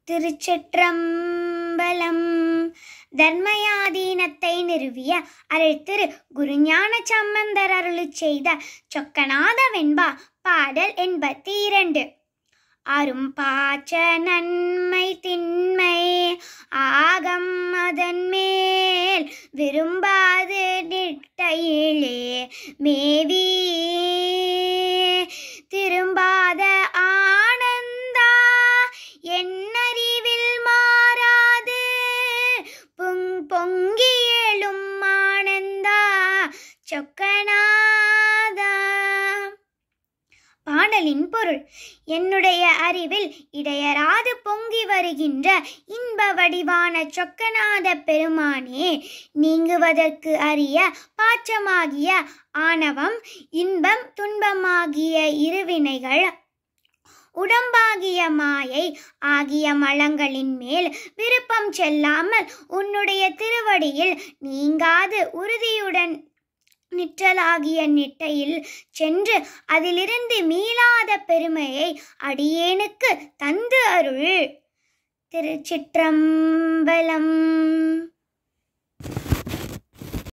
திருச்சிற்றம்பலம் தர்மயாதீனத்தை நிறுவிய அருள் திரு குருஞான சம்பந்தர் அருளிச் செய்த சொக்கநாத வெண்பா பாடல் எண்பத்தி இரண்டு அரும் பாச்ச நன்மை திண்மை ஆகம் அதன் மேல் விரும்பாது நிட்டையிலே மேவி திரும்பாத ஆனந்தா என்னறிவில் மாறாது பொங் பொங்கி எழும் ஆனந்தா சொக்கநாதா பாடலின் பொருள் என்னுடைய அறிவில் இடையராது பொங்கி வருகின்ற இன்ப வடிவான சொக்கநாத பெருமானே நீங்குவதற்கு அரிய பாச்சமாகிய ஆணவம் இன்பம் துன்பமாகிய இருவினைகள் உடம்பாகிய மாயை ஆகிய மலங்களின் மேல் விருப்பம் செல்லாமல் உன்னுடைய திருவடியில் நீங்காது உறுதியுடன் நிற்றலாகிய நிட்டையில் சென்று அதிலிருந்து மீளாத பெருமையை அடியேனுக்கு தந்து அருள் திருச்சிற்றம்பலம்